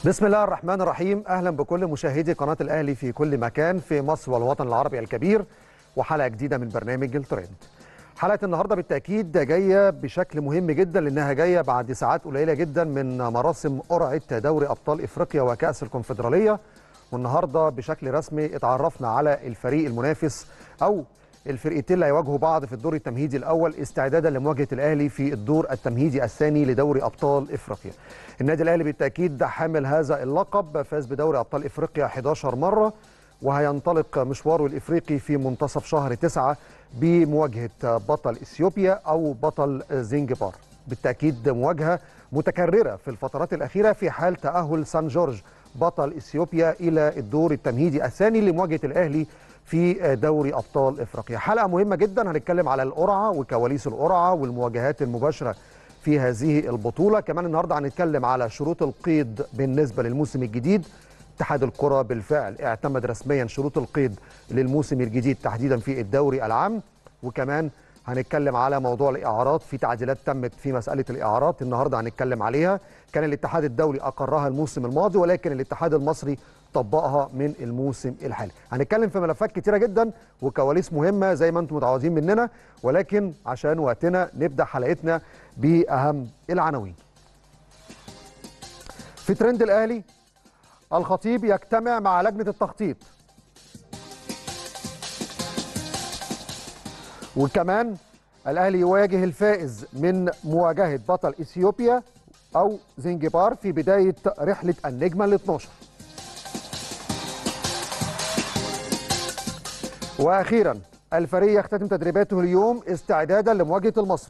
بسم الله الرحمن الرحيم اهلا بكل مشاهدي قناه الاهلي في كل مكان في مصر والوطن العربي الكبير وحلقه جديده من برنامج الترند حلقه النهارده بالتاكيد جايه بشكل مهم جدا لانها جايه بعد ساعات قليله جدا من مراسم قرعه دوري ابطال افريقيا وكاس الكونفدراليه والنهارده بشكل رسمي اتعرفنا على الفريق المنافس او الفرقتين اللي هيواجهوا بعض في الدور التمهيدي الاول استعدادا لمواجهه الاهلي في الدور التمهيدي الثاني لدوري ابطال افريقيا. النادي الاهلي بالتاكيد حامل هذا اللقب فاز بدوري ابطال افريقيا 11 مره وهينطلق مشواره الافريقي في منتصف شهر 9 بمواجهه بطل اثيوبيا او بطل زنجبار. بالتاكيد مواجهه متكرره في الفترات الاخيره في حال تاهل سان جورج بطل اثيوبيا الى الدور التمهيدي الثاني لمواجهه الاهلي في دوري ابطال افريقيا حلقه مهمه جدا هنتكلم على القرعه وكواليس القرعه والمواجهات المباشره في هذه البطوله كمان النهارده هنتكلم على شروط القيد بالنسبه للموسم الجديد اتحاد الكره بالفعل اعتمد رسميا شروط القيد للموسم الجديد تحديدا في الدوري العام وكمان هنتكلم على موضوع الاعارات في تعديلات تمت في مساله الاعارات النهارده هنتكلم عليها كان الاتحاد الدولي اقرها الموسم الماضي ولكن الاتحاد المصري طبقها من الموسم الحالي هنتكلم في ملفات كتيره جدا وكواليس مهمه زي ما انتم متعودين مننا ولكن عشان وقتنا نبدا حلقتنا باهم العناوين في ترند الاهلي الخطيب يجتمع مع لجنه التخطيط وكمان الاهلي يواجه الفائز من مواجهه بطل اثيوبيا او زنجبار في بدايه رحله النجمه ال 12 واخيرا الفريق يختتم تدريباته اليوم استعدادا لمواجهه المصري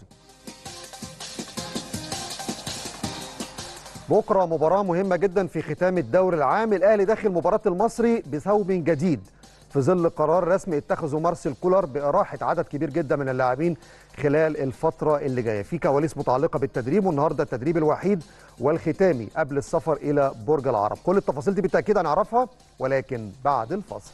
بكره مباراه مهمه جدا في ختام الدوري العام الاهلي داخل مباراه المصري بثوب جديد في ظل قرار رسمي اتخذه مارسيل كولر باراحه عدد كبير جدا من اللاعبين خلال الفتره اللي جايه في كواليس متعلقه بالتدريب والنهارده التدريب الوحيد والختامي قبل السفر الى برج العرب كل التفاصيل دي بالتاكيد هنعرفها ولكن بعد الفاصل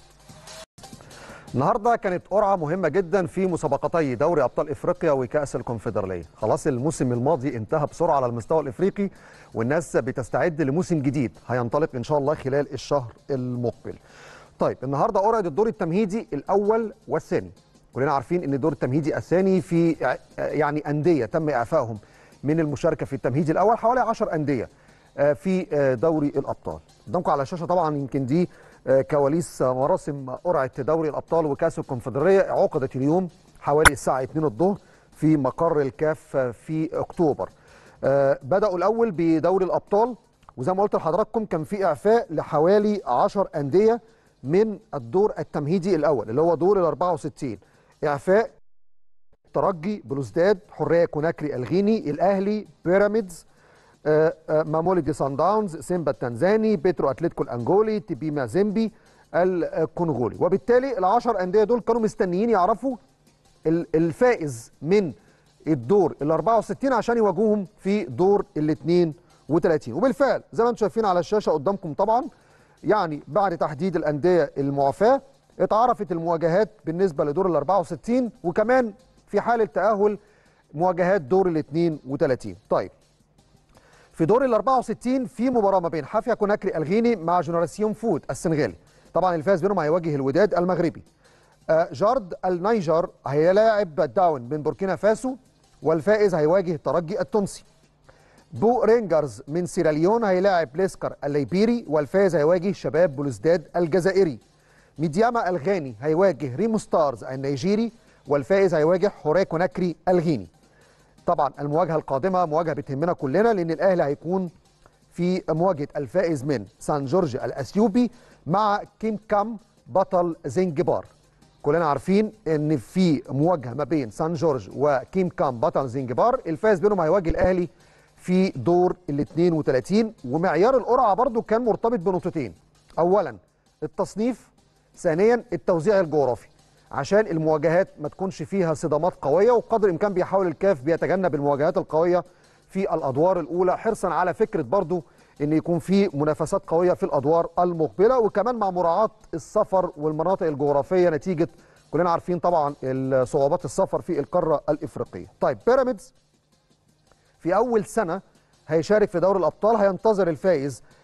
النهارده كانت قرعه مهمه جدا في مسابقتي دوري ابطال افريقيا وكاس الكونفدراليه خلاص الموسم الماضي انتهى بسرعه على المستوى الافريقي والناس بتستعد لموسم جديد هينطلق ان شاء الله خلال الشهر المقبل طيب النهارده قرعه الدور التمهيدي الاول والثاني كلنا عارفين ان الدور التمهيدي الثاني في يعني انديه تم اعفائهم من المشاركه في التمهيدي الاول حوالي 10 انديه في دوري الابطال قدامكم على الشاشه طبعا يمكن دي كواليس مراسم قرعه دوري الابطال وكاس الكونفدراليه عقدت اليوم حوالي الساعه 2 الظهر في مقر الكاف في اكتوبر بداوا الاول بدوري الابطال وزي ما قلت لحضراتكم كان في اعفاء لحوالي 10 انديه من الدور التمهيدي الاول اللي هو دور ال 64 اعفاء ترجي بلوزداد حريه كوناكري الغيني الاهلي بيراميدز ماموليدي سان داونز سيمبا التنزاني بيترو اتلتيكو الانجولي تيبي مازيمبي الكونغولي وبالتالي العشر انديه دول كانوا مستنيين يعرفوا الفائز من الدور ال 64 عشان يواجهوهم في دور ال 32 وبالفعل زي ما انتم شايفين على الشاشه قدامكم طبعا يعني بعد تحديد الانديه المعفاه اتعرفت المواجهات بالنسبه لدور ال 64 وكمان في حاله تاهل مواجهات دور ال 32 طيب في دور ال 64 في مباراه ما بين حافيا كوناكري الغيني مع جنراسيون فود السنغالي طبعا الفائز بينهم هيواجه الوداد المغربي آه جارد النيجر هيلاعب داون من بوركينا فاسو والفائز هيواجه الترجي التونسي بو رينجرز من سيراليون هيلاعب ليسكر الليبيري والفائز هيواجه شباب بلوزداد الجزائري ميدياما الغاني هيواجه ريمو ستارز النيجيري والفائز هيواجه حوريه كوناكري الغيني طبعا المواجهه القادمه مواجهه بتهمنا كلنا لان الاهلي هيكون في مواجهه الفائز من سان جورج الاثيوبي مع كيم كام بطل زنجبار كلنا عارفين ان في مواجهه ما بين سان جورج وكيم كام بطل زنجبار الفائز بينهم هيواجه الاهلي في دور ال 32 ومعيار القرعه برضو كان مرتبط بنقطتين اولا التصنيف ثانيا التوزيع الجغرافي عشان المواجهات ما تكونش فيها صدامات قويه وقدر الامكان بيحاول الكاف بيتجنب المواجهات القويه في الادوار الاولى حرصا على فكره برضو ان يكون في منافسات قويه في الادوار المقبله وكمان مع مراعاه السفر والمناطق الجغرافيه نتيجه كلنا عارفين طبعا صعوبات السفر في القاره الافريقيه. طيب بيراميدز في اول سنه هيشارك في دوري الابطال هينتظر الفائز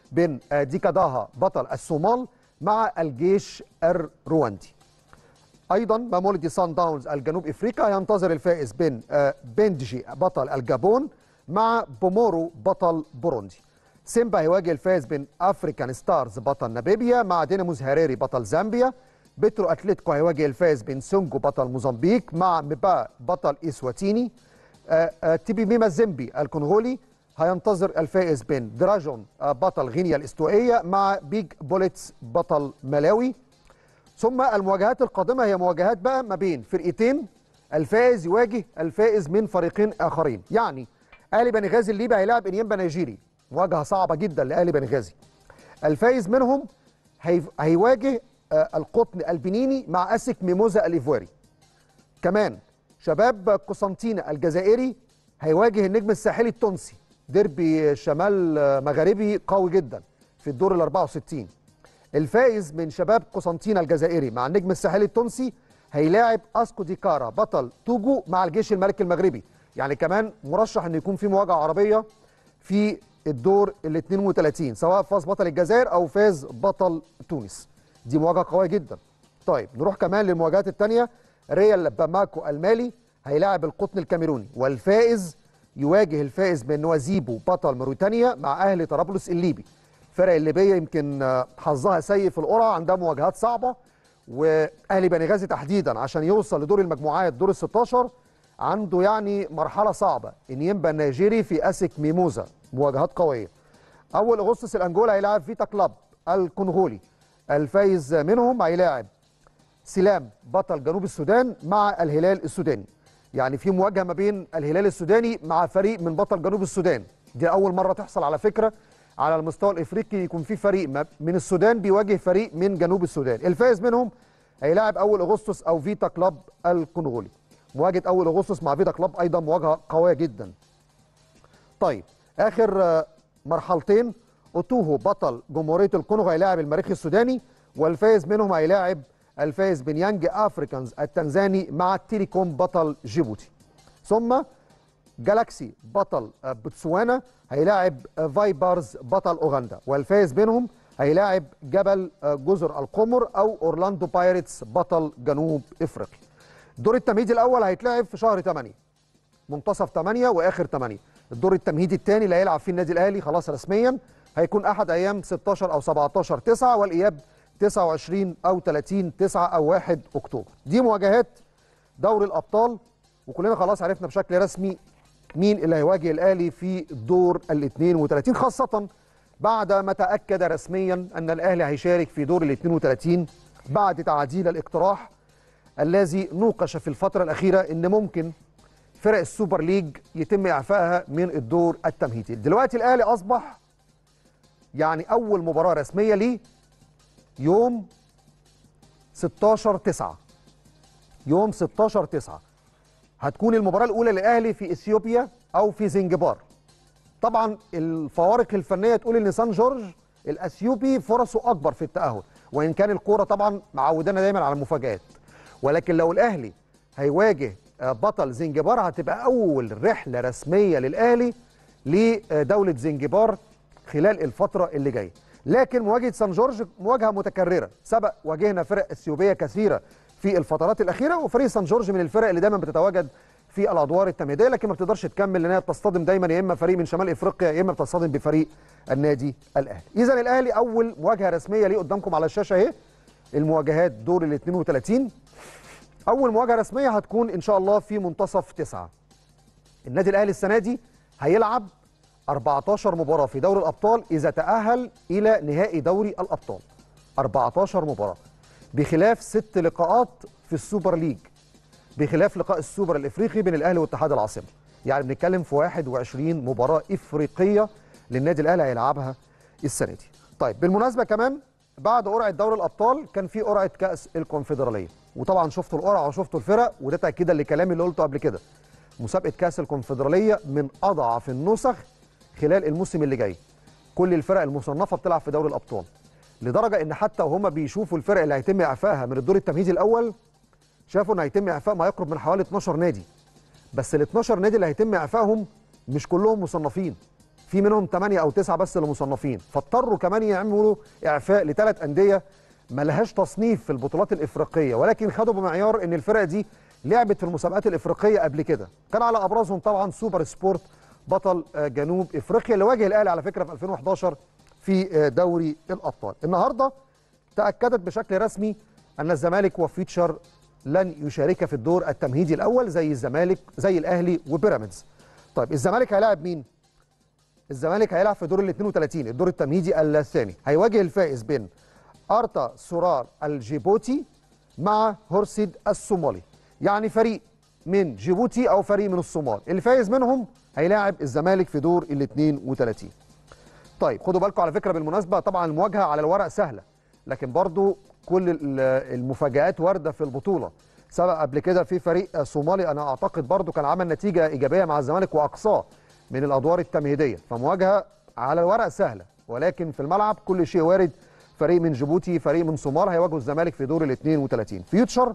بين ديكاداها بطل الصومال مع الجيش الرواندي ايضا مامولدي سان داونز الجنوب افريقيا ينتظر الفائز بين بندجي بطل الجابون مع بومورو بطل بوروندي سيمبا هيواجه الفائز بين افريكان ستارز بطل ناميبيا مع ديناموس هاريري بطل زامبيا بترو اتلتيكو هيواجه الفائز بين سونجو بطل موزمبيق مع ميبا بطل اسواتيني تيبي ميما زيمبي الكونغولي هينتظر الفائز بين دراجون بطل غينيا الاستوائيه مع بيج بوليتس بطل ملاوي ثم المواجهات القادمه هي مواجهات بقى ما بين فرقتين الفائز يواجه الفائز من فريقين اخرين يعني اهلي بنغازي الليبي هيلاعب انيمبا نيجيري مواجهه صعبه جدا لاهلي بنغازي الفائز منهم هي... هيواجه آه القطن البنيني مع اسك ميموزا الايفواري كمان شباب قسنطينه الجزائري هيواجه النجم الساحلي التونسي ديربي شمال مغربي قوي جدا في الدور ال 64 الفائز من شباب قسنطينه الجزائري مع النجم الساحلي التونسي هيلاعب اسكو ديكارا بطل توجو مع الجيش الملكي المغربي يعني كمان مرشح ان يكون في مواجهه عربيه في الدور ال 32 سواء فاز بطل الجزائر او فاز بطل تونس دي مواجهه قويه جدا طيب نروح كمان للمواجهات الثانيه ريال باماكو المالي هيلاعب القطن الكاميروني والفائز يواجه الفائز من نوازيبو بطل موريتانيا مع اهلي طرابلس الليبي الفرق الليبيه يمكن حظها سيء في القرعه عندها مواجهات صعبه واهلي بنغازي تحديدا عشان يوصل لدور المجموعات دور ال 16 عنده يعني مرحله صعبه انيمبا النيجيري في اسك ميموزا مواجهات قويه اول اغسطس الانجولا هيلاعب فيتا كلاب الكونغولي الفايز منهم هيلاعب سلام بطل جنوب السودان مع الهلال السوداني يعني في مواجهه ما بين الهلال السوداني مع فريق من بطل جنوب السودان دي اول مره تحصل على فكره على المستوى الافريقي يكون في فريق من السودان بيواجه فريق من جنوب السودان الفائز منهم هيلاعب اول اغسطس او فيتا كلاب الكونغولي مواجهه اول اغسطس مع فيتا كلاب ايضا مواجهه قويه جدا طيب اخر مرحلتين اوتوهو بطل جمهوريه الكونغو هيلاعب المريخ السوداني والفائز منهم هيلاعب الفائز بين يانج افريكانز التنزاني مع تيليكوم بطل جيبوتي ثم جالاكسي بطل بوتسوانا هيلاعب فايبرز بطل اوغندا والفائز بينهم هيلاعب جبل جزر القمر او اورلاندو بايرتس بطل جنوب افريقيا الدور التمهيدي الاول هيتلعب في شهر 8 منتصف 8 واخر 8 الدور التمهيدي الثاني اللي هيلعب فيه النادي الاهلي خلاص رسميا هيكون احد ايام 16 او 17 9 والاياب 29 او 30 9 او 1 اكتوبر دي مواجهات دوري الابطال وكلنا خلاص عرفنا بشكل رسمي مين اللي هيواجه الاهلي في الدور ال 32 خاصه بعد ما تاكد رسميا ان الاهلي هيشارك في دور ال 32 بعد تعديل الاقتراح الذي نوقش في الفتره الاخيره ان ممكن فرق السوبر ليج يتم اعفائها من الدور التمهيدي دلوقتي الاهلي اصبح يعني اول مباراه رسميه ليه يوم 16 9 يوم 16 9 هتكون المباراة الأولى للأهلي في إثيوبيا أو في زنجبار طبعا الفوارق الفنية تقول إن سان جورج الأثيوبي فرصه أكبر في التأهل وإن كان الكورة طبعا معودانا دايما على المفاجآت ولكن لو الأهلي هيواجه بطل زنجبار هتبقى أول رحلة رسمية للأهلي لدولة زنجبار خلال الفترة اللي جاية لكن مواجهة سان جورج مواجهة متكررة سبق واجهنا فرق اثيوبية كثيرة في الفترات الاخيره وفريق سان جورج من الفرق اللي دايما بتتواجد في الادوار التمهيديه لكن ما بتقدرش تكمل لانها بتصطدم دايما يا اما فريق من شمال افريقيا يا اما بتصطدم بفريق النادي الاهلي. اذا الاهلي اول مواجهه رسميه ليه قدامكم على الشاشه اهي المواجهات دور ال 32 اول مواجهه رسميه هتكون ان شاء الله في منتصف تسعة. النادي الاهلي السنه دي هيلعب 14 مباراه في دوري الابطال اذا تاهل الى نهائي دوري الابطال. 14 مباراه. بخلاف ست لقاءات في السوبر ليج بخلاف لقاء السوبر الافريقي بين الاهلي واتحاد العاصمه يعني بنتكلم في 21 مباراه افريقيه للنادي الاهلي هيلعبها السنه دي طيب بالمناسبه كمان بعد قرعه دوري الابطال كان في قرعه كاس الكونفدراليه وطبعا شفتوا القرعه وشفتوا الفرق وده تاكيدا لكلامي اللي قلته قبل كده مسابقه كاس الكونفدراليه من اضعف النسخ خلال الموسم اللي جاي كل الفرق المصنفه بتلعب في دوري الابطال لدرجه ان حتى وهم بيشوفوا الفرق اللي هيتم اعفائها من الدور التمهيدي الاول شافوا ان هيتم اعفاء ما يقرب من حوالي 12 نادي بس ال 12 نادي اللي هيتم اعفائهم مش كلهم مصنفين في منهم 8 او 9 بس اللي مصنفين فاضطروا كمان يعملوا اعفاء لثلاث انديه ما لهاش تصنيف في البطولات الافريقيه ولكن خدوا بمعيار ان الفرق دي لعبت في المسابقات الافريقيه قبل كده كان على ابرزهم طبعا سوبر سبورت بطل جنوب افريقيا اللي واجه الاهلي على فكره في 2011 في دوري الابطال النهارده تاكدت بشكل رسمي ان الزمالك وفيوتشر لن يشارك في الدور التمهيدي الاول زي الزمالك زي الاهلي وبيراميدز طيب الزمالك هيلاعب مين الزمالك هيلعب في دور ال 32 الدور التمهيدي الثاني هيواجه الفائز بين ارتا سورار الجيبوتي مع هورسيد الصومالي يعني فريق من جيبوتي او فريق من الصومال الفائز منهم هيلاعب الزمالك في دور ال 32 طيب خدوا بالكم على فكره بالمناسبه طبعا المواجهه على الورق سهله لكن برضو كل المفاجآت وارده في البطوله سبق قبل كده في فريق صومالي انا اعتقد برضو كان عمل نتيجه ايجابيه مع الزمالك واقصاه من الادوار التمهيديه فمواجهه على الورق سهله ولكن في الملعب كل شيء وارد فريق من جيبوتي فريق من صومال هيواجهوا الزمالك في دور ال 32 فيوتشر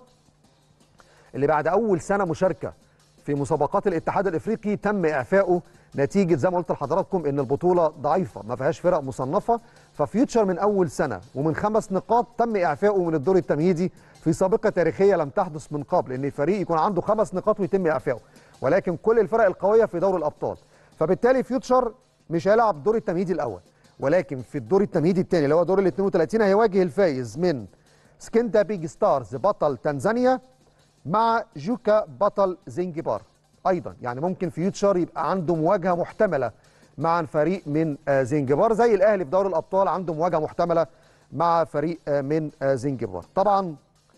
اللي بعد اول سنه مشاركه في مسابقات الاتحاد الافريقي تم اعفائه نتيجه زي ما قلت لحضراتكم ان البطوله ضعيفه ما فيهاش فرق مصنفه ففيوتشر من اول سنه ومن خمس نقاط تم اعفائه من الدور التمهيدي في سابقه تاريخيه لم تحدث من قبل ان فريق يكون عنده خمس نقاط ويتم اعفائه ولكن كل الفرق القويه في دور الابطال فبالتالي فيوتشر مش هيلعب الدور التمهيدي الاول ولكن في الدور التمهيدي الثاني اللي هو دور ال 32 هيواجه الفايز من سكندا بيج ستارز بطل تنزانيا مع جوكا بطل زنجبار ايضا يعني ممكن فيوتشر يبقى عنده مواجهه محتمله مع فريق من زنجبار زي الاهلي في دوري الابطال عنده مواجهه محتمله مع فريق من زنجبار طبعا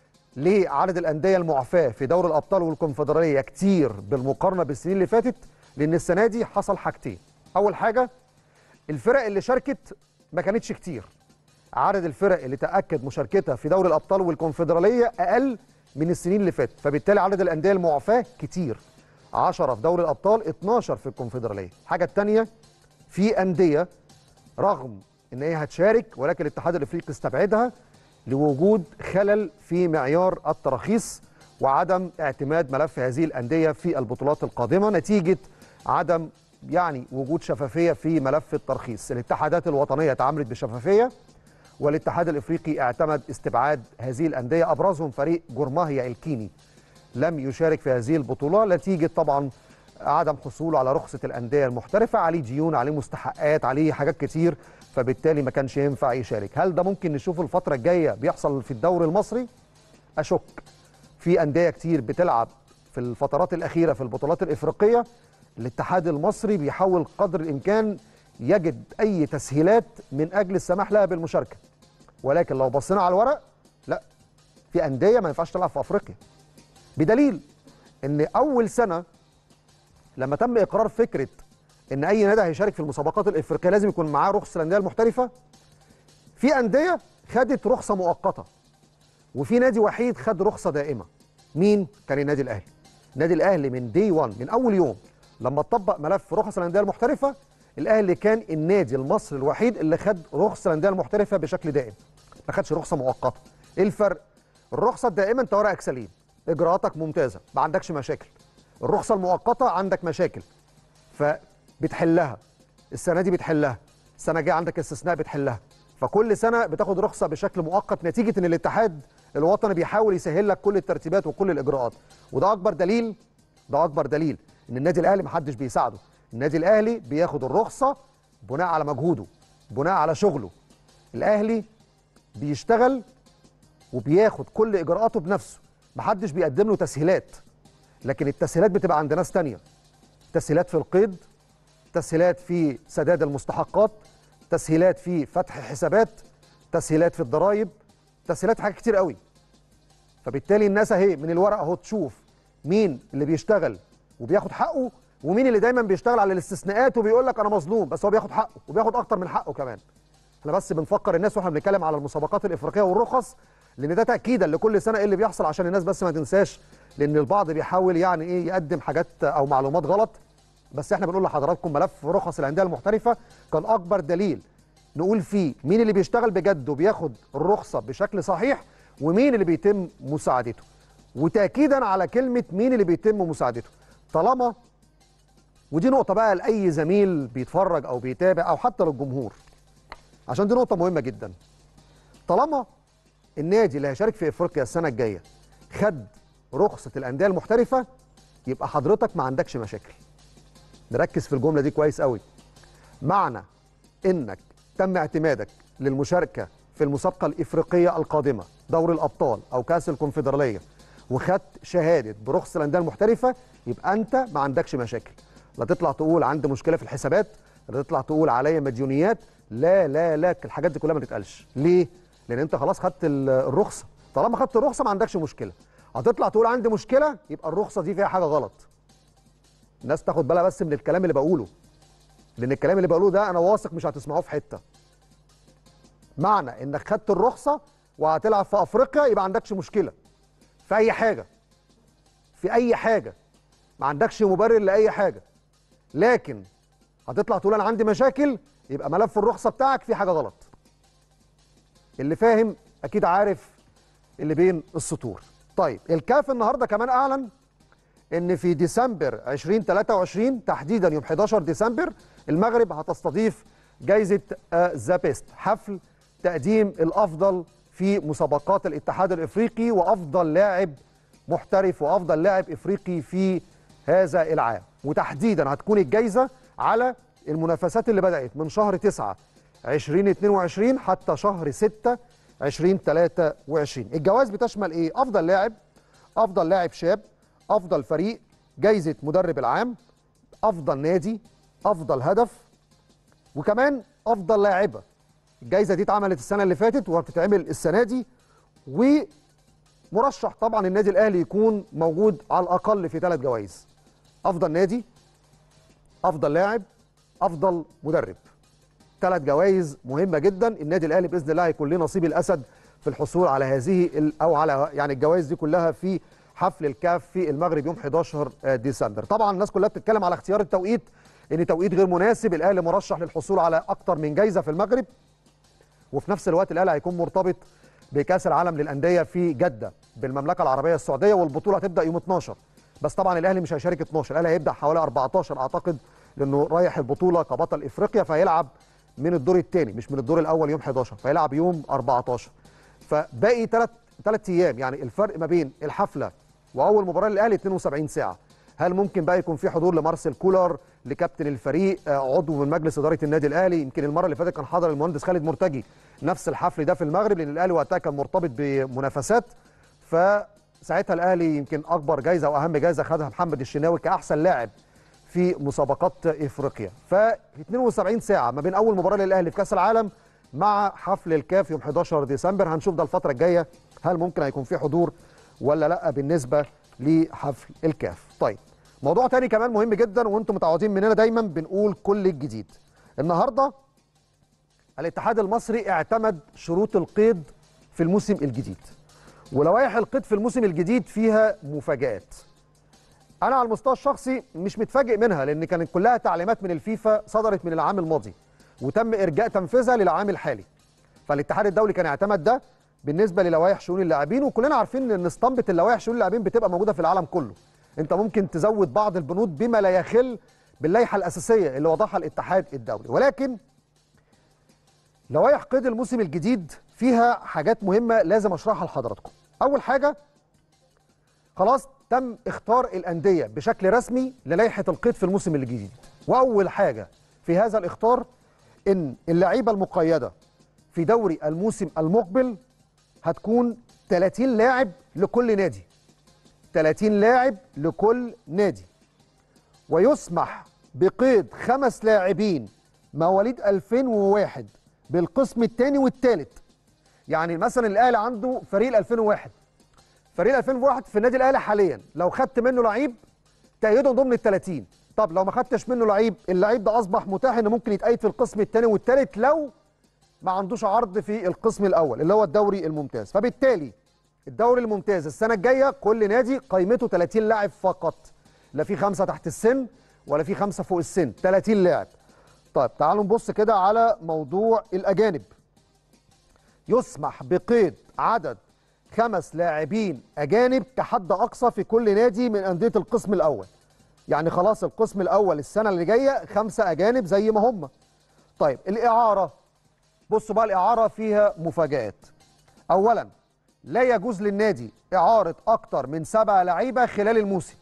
ليه عدد الانديه المعفاه في دوري الابطال والكونفدراليه كتير بالمقارنه بالسنين اللي فاتت لان السنه دي حصل حاجتين اول حاجه الفرق اللي شاركت ما كانتش كتير عدد الفرق اللي تاكد مشاركتها في دوري الابطال والكونفدراليه اقل من السنين اللي فاتت فبالتالي عدد الانديه المعفاه كتير 10 في دوري الابطال 12 في الكونفدراليه الحاجه الثانيه في انديه رغم ان هي هتشارك ولكن الاتحاد الافريقي استبعدها لوجود خلل في معيار التراخيص وعدم اعتماد ملف هذه الانديه في البطولات القادمه نتيجه عدم يعني وجود شفافيه في ملف الترخيص الاتحادات الوطنيه تعاملت بشفافيه والاتحاد الافريقي اعتمد استبعاد هذه الانديه ابرزهم فريق جورماهيا الكيني لم يشارك في هذه البطوله نتيجه طبعا عدم حصوله على رخصه الانديه المحترفه عليه ديون عليه مستحقات عليه حاجات كتير فبالتالي ما كانش ينفع يشارك هل ده ممكن نشوفه الفتره الجايه بيحصل في الدوري المصري اشك في انديه كتير بتلعب في الفترات الاخيره في البطولات الافريقيه الاتحاد المصري بيحاول قدر الامكان يجد اي تسهيلات من اجل السماح لها بالمشاركه ولكن لو بصينا على الورق لا في انديه ما ينفعش تلعب في افريقيا بدليل ان اول سنه لما تم اقرار فكره ان اي نادي هيشارك في المسابقات الافريقيه لازم يكون معاه رخصه الانديه المحترفه في انديه خدت رخصه مؤقته وفي نادي وحيد خد رخصه دائمه مين كان النادي الاهلي النادي الاهلي من دي 1 من اول يوم لما اتطبق ملف رخص الانديه المحترفه الاهلي كان النادي المصري الوحيد اللي خد رخصه الانديه المحترفه بشكل دائم ما خدش رخصه مؤقته ايه الفرق الرخصه الدائمه انت ورقك سليم اجراءاتك ممتازه ما عندكش مشاكل الرخصه المؤقته عندك مشاكل فبتحلها السنه دي بتحلها السنه الجايه عندك استثناء بتحلها فكل سنه بتاخد رخصه بشكل مؤقت نتيجه ان الاتحاد الوطني بيحاول يسهل لك كل الترتيبات وكل الاجراءات وده اكبر دليل ده اكبر دليل ان النادي الاهلي محدش بيساعده النادي الاهلي بياخد الرخصه بناء على مجهوده بناء على شغله الاهلي بيشتغل وبياخد كل اجراءاته بنفسه محدش بيقدم له تسهيلات لكن التسهيلات بتبقى عند ناس تانية تسهيلات في القيد تسهيلات في سداد المستحقات تسهيلات في فتح حسابات تسهيلات في الضرائب تسهيلات في حاجات كتير قوي فبالتالي الناس اهي من الورق اهو تشوف مين اللي بيشتغل وبياخد حقه ومين اللي دايما بيشتغل على الاستثناءات وبيقول لك انا مظلوم بس هو بياخد حقه وبياخد اكتر من حقه كمان احنا بس بنفكر الناس واحنا بنتكلم على المسابقات الافريقيه والرخص لان ده تاكيدا لكل سنه ايه اللي بيحصل عشان الناس بس ما تنساش لان البعض بيحاول يعني ايه يقدم حاجات او معلومات غلط بس احنا بنقول لحضراتكم ملف رخص الانديه المحترفه كان اكبر دليل نقول فيه مين اللي بيشتغل بجد وبياخد الرخصه بشكل صحيح ومين اللي بيتم مساعدته وتاكيدا على كلمه مين اللي بيتم مساعدته طالما ودي نقطه بقى لاي زميل بيتفرج او بيتابع او حتى للجمهور عشان دي نقطه مهمه جدا طالما النادي اللي هيشارك في افريقيا السنه الجايه خد رخصه الانديه المحترفه يبقى حضرتك ما عندكش مشاكل نركز في الجمله دي كويس قوي معنى انك تم اعتمادك للمشاركه في المسابقه الافريقيه القادمه دوري الابطال او كاس الكونفدراليه وخدت شهاده برخص الانديه المحترفه يبقى انت ما عندكش مشاكل لا تطلع تقول عندي مشكله في الحسابات لا تطلع تقول عليا مديونيات لا لا لا الحاجات دي كلها ما تتقالش ليه لان انت خلاص خدت الرخصه طالما خدت الرخصه ما عندكش مشكله هتطلع تقول عندي مشكله يبقى الرخصه دي فيها حاجه غلط الناس تاخد بالها بس من الكلام اللي بقوله لان الكلام اللي بقوله ده انا واثق مش هتسمعوه في حته معنى انك خدت الرخصه وهتلعب في افريقيا يبقى عندكش مشكله في اي حاجه في اي حاجه ما عندكش مبرر لاي حاجه لكن هتطلع تقول انا عندي مشاكل يبقى ملف الرخصه بتاعك فيه حاجه غلط اللي فاهم اكيد عارف اللي بين السطور طيب الكاف النهارده كمان اعلن ان في ديسمبر 2023 تحديدا يوم 11 ديسمبر المغرب هتستضيف جائزه ذا بيست حفل تقديم الافضل في مسابقات الاتحاد الافريقي وافضل لاعب محترف وافضل لاعب افريقي في هذا العام وتحديدا هتكون الجائزه على المنافسات اللي بدات من شهر 9 2022 حتى شهر 6 2023 الجوائز بتشمل ايه افضل لاعب افضل لاعب شاب افضل فريق جائزه مدرب العام افضل نادي افضل هدف وكمان افضل لاعبه الجائزه دي اتعملت السنه اللي فاتت وهتتعمل السنه دي ومرشح طبعا النادي الاهلي يكون موجود على الاقل في ثلاث جوائز افضل نادي افضل لاعب افضل مدرب ثلاث جوائز مهمه جدا النادي الاهلي باذن الله هيكون له نصيب الاسد في الحصول على هذه او على يعني الجوائز دي كلها في حفل الكاف في المغرب يوم 11 ديسمبر طبعا الناس كلها بتتكلم على اختيار التوقيت ان توقيت غير مناسب الاهلي مرشح للحصول على اكتر من جائزه في المغرب وفي نفس الوقت الاهلي هيكون مرتبط بكاس العالم للانديه في جده بالمملكه العربيه السعوديه والبطوله هتبدا يوم 12 بس طبعا الاهلي مش هيشارك 12 الاهلي هيبدا حوالي 14 اعتقد لانه رايح البطوله كبطل افريقيا فهيلعب من الدور الثاني مش من الدور الاول يوم 11 فيلعب يوم 14 فباقي ثلاث ثلاث ايام يعني الفرق ما بين الحفله واول مباراه للاهلي 72 ساعه هل ممكن بقى يكون في حضور لمارسيل كولر لكابتن الفريق عضو من مجلس اداره النادي الاهلي يمكن المره اللي فاتت كان حضر المهندس خالد مرتجي نفس الحفل ده في المغرب لان الاهلي وقتها كان مرتبط بمنافسات فساعتها الاهلي يمكن اكبر جائزه واهم جائزه خدها محمد الشناوي كاحسن لاعب في مسابقات افريقيا ف 72 ساعه ما بين اول مباراه للاهلي في كاس العالم مع حفل الكاف يوم 11 ديسمبر هنشوف ده الفتره الجايه هل ممكن هيكون في حضور ولا لا بالنسبه لحفل الكاف طيب موضوع تاني كمان مهم جدا وانتم متعودين مننا دايما بنقول كل الجديد النهارده الاتحاد المصري اعتمد شروط القيد في الموسم الجديد ولوائح القيد في الموسم الجديد فيها مفاجآت انا على المستوى الشخصي مش متفاجئ منها لان كانت كلها تعليمات من الفيفا صدرت من العام الماضي وتم ارجاء تنفيذها للعام الحالي فالاتحاد الدولي كان اعتمد ده بالنسبه للوائح شؤون اللاعبين وكلنا عارفين ان اسطمبه اللوائح شؤون اللاعبين بتبقى موجوده في العالم كله انت ممكن تزود بعض البنود بما لا يخل باللائحه الاساسيه اللي وضعها الاتحاد الدولي ولكن لوائح قيد الموسم الجديد فيها حاجات مهمه لازم اشرحها لحضراتكم اول حاجه خلاص تم اختار الانديه بشكل رسمي للائحه القيد في الموسم الجديد واول حاجه في هذا الاختار ان اللعيبه المقيده في دوري الموسم المقبل هتكون 30 لاعب لكل نادي 30 لاعب لكل نادي ويسمح بقيد خمس لاعبين مواليد 2001 بالقسم الثاني والثالث يعني مثلا الاهلي عنده فريق 2001 فريق 2001 في النادي الاهلي حاليا لو خدت منه لعيب تأيده ضمن ال 30 طب لو ما خدتش منه لعيب اللعيب ده اصبح متاح انه ممكن يتأيد في القسم الثاني والثالث لو ما عندوش عرض في القسم الاول اللي هو الدوري الممتاز فبالتالي الدوري الممتاز السنه الجايه كل نادي قيمته 30 لاعب فقط لا في خمسه تحت السن ولا في خمسه فوق السن 30 لاعب طيب تعالوا نبص كده على موضوع الاجانب يسمح بقيد عدد خمس لاعبين اجانب كحد اقصى في كل نادي من انديه القسم الاول يعني خلاص القسم الاول السنه اللي جايه خمسه اجانب زي ما هم طيب الاعاره بصوا بقى الاعاره فيها مفاجات اولا لا يجوز للنادي اعاره اكتر من سبع لعيبه خلال الموسم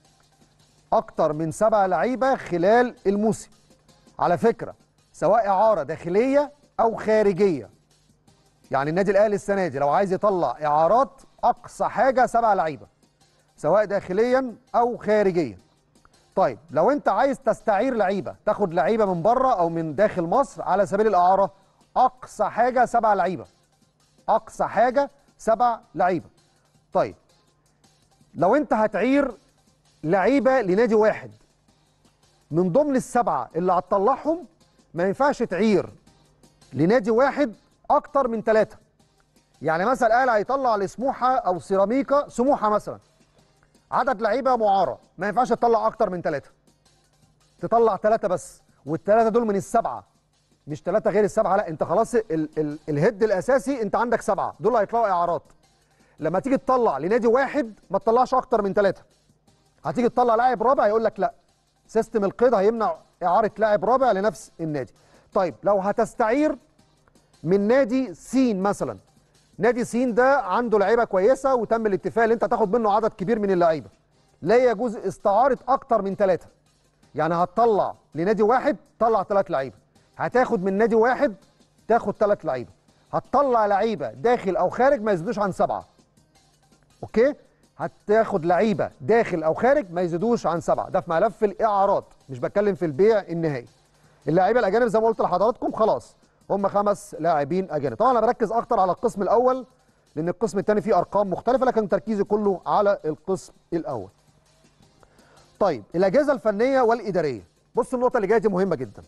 اكتر من سبع لعيبه خلال الموسم على فكره سواء اعاره داخليه او خارجيه يعني النادي الاهلي السنه دي لو عايز يطلع اعارات اقصى حاجه سبع لعيبه سواء داخليا او خارجيا طيب لو انت عايز تستعير لعيبه تاخد لعيبه من بره او من داخل مصر على سبيل الاعاره اقصى حاجه سبع لعيبه اقصى حاجه سبع لعيبه طيب لو انت هتعير لعيبه لنادي واحد من ضمن السبعه اللي هتطلعهم ما ينفعش تعير لنادي واحد اكتر من ثلاثه يعني مثلا الاهلي هيطلع لسموحه او سيراميكا سموحه مثلا عدد لعيبه معاره ما ينفعش تطلع اكتر من ثلاثه تطلع ثلاثه بس والثلاثه دول من السبعه مش ثلاثه غير السبعه لا انت خلاص ال ال الهيد الاساسي انت عندك سبعه دول هيطلعوا اعارات لما تيجي تطلع لنادي واحد ما تطلعش اكتر من ثلاثه هتيجي تطلع لاعب رابع يقول لك لا سيستم القيد هيمنع اعاره لاعب رابع لنفس النادي طيب لو هتستعير من نادي سين مثلا نادي سين ده عنده لعيبه كويسه وتم الاتفاق ان انت تاخد منه عدد كبير من اللعيبه لا يجوز استعاره اكتر من ثلاثه يعني هتطلع لنادي واحد طلع ثلاث لعيبه هتاخد من نادي واحد تاخد ثلاث لعيبه هتطلع لعيبه داخل او خارج ما يزيدوش عن سبعه اوكي هتاخد لعيبه داخل او خارج ما يزيدوش عن سبعه ده في ملف الاعارات مش بتكلم في البيع النهائي اللعيبه الاجانب زي ما قلت لحضراتكم خلاص هم خمس لاعبين اجانب طبعا انا بركز اكتر على القسم الاول لان القسم الثاني فيه ارقام مختلفه لكن تركيزي كله على القسم الاول طيب الاجهزه الفنيه والاداريه بص النقطه اللي جايه دي مهمه جدا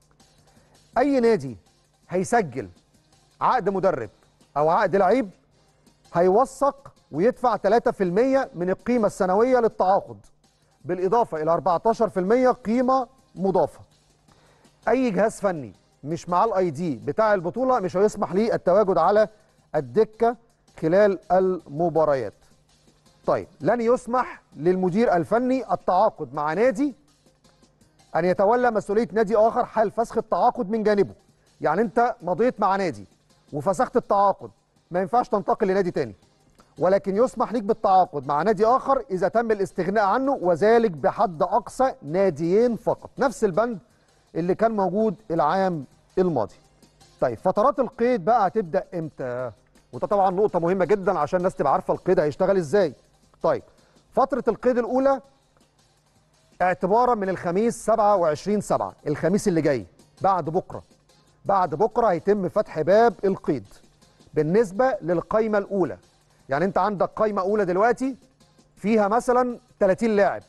اي نادي هيسجل عقد مدرب او عقد لعيب هيوثق ويدفع 3% من القيمه السنويه للتعاقد بالاضافه الى 14% قيمه مضافه اي جهاز فني مش معاه الاي دي بتاع البطوله مش هيسمح ليه التواجد على الدكه خلال المباريات طيب لن يسمح للمدير الفني التعاقد مع نادي ان يتولى مسؤوليه نادي اخر حال فسخ التعاقد من جانبه يعني انت مضيت مع نادي وفسخت التعاقد ما ينفعش تنتقل لنادي تاني ولكن يسمح ليك بالتعاقد مع نادي اخر اذا تم الاستغناء عنه وذلك بحد اقصى ناديين فقط نفس البند اللي كان موجود العام الماضي طيب فترات القيد بقى هتبدا امتى وده طبعا نقطه مهمه جدا عشان الناس تبقى عارفه القيد هيشتغل ازاي طيب فتره القيد الاولى اعتبارا من الخميس 27 7 الخميس اللي جاي بعد بكره بعد بكره هيتم فتح باب القيد بالنسبه للقايمه الاولى يعني انت عندك قايمه اولى دلوقتي فيها مثلا 30 لاعب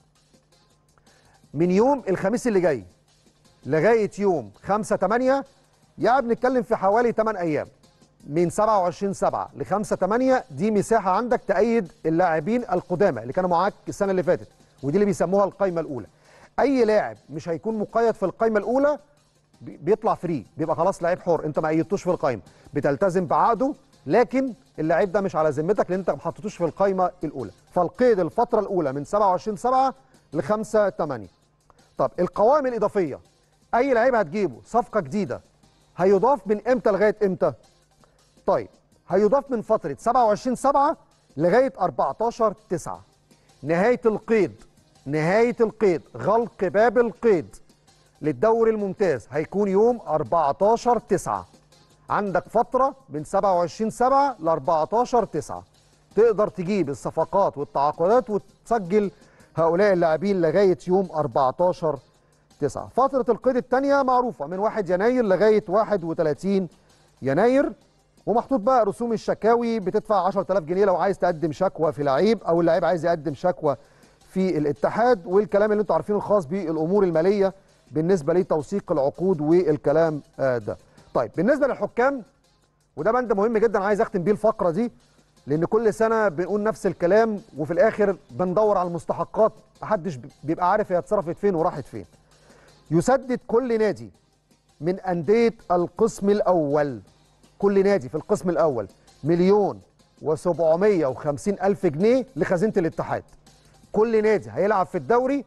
من يوم الخميس اللي جاي لغايه يوم 5 8 يعني بنتكلم في حوالي 8 ايام من 27 7 ل 5 8 دي مساحه عندك تأيد اللاعبين القدامى اللي كانوا معاك السنه اللي فاتت ودي اللي بيسموها القايمه الاولى اي لاعب مش هيكون مقيد في القايمه الاولى بيطلع فري بيبقى خلاص لعيب حر انت ما ايدتوش في القايمه بتلتزم بعقده لكن اللعيب ده مش على ذمتك لان انت ما حطيتوش في القايمه الاولى فالقيد الفتره الاولى من 27 7 ل 5 8 طب القوائم الاضافيه اي لعيب هتجيبه صفقه جديده هيضاف من امتى لغايه امتى طيب هيضاف من فتره 27 7 لغايه 14 9 نهايه القيد نهايه القيد غلق باب القيد للدوري الممتاز هيكون يوم 14 9 عندك فترة من 27 7 ل 14 9 تقدر تجيب الصفقات والتعاقدات وتسجل هؤلاء اللاعبين لغاية يوم 14 9 فترة القيد الثانية معروفة من 1 يناير لغاية 31 يناير ومحطوط بقى رسوم الشكاوي بتدفع 10000 جنيه لو عايز تقدم شكوى في لعيب او اللعيب عايز يقدم شكوى في الاتحاد والكلام اللي انتم عارفينه الخاص بالامور الماليه بالنسبه لتوثيق العقود والكلام ده. طيب بالنسبه للحكام وده بند مهم جدا عايز اختم بيه الفقره دي لان كل سنه بنقول نفس الكلام وفي الاخر بندور على المستحقات محدش بيبقى عارف هي اتصرفت فين وراحت فين. يسدد كل نادي من انديه القسم الاول كل نادي في القسم الاول مليون و750 الف جنيه لخزينه الاتحاد. كل نادي هيلعب في الدوري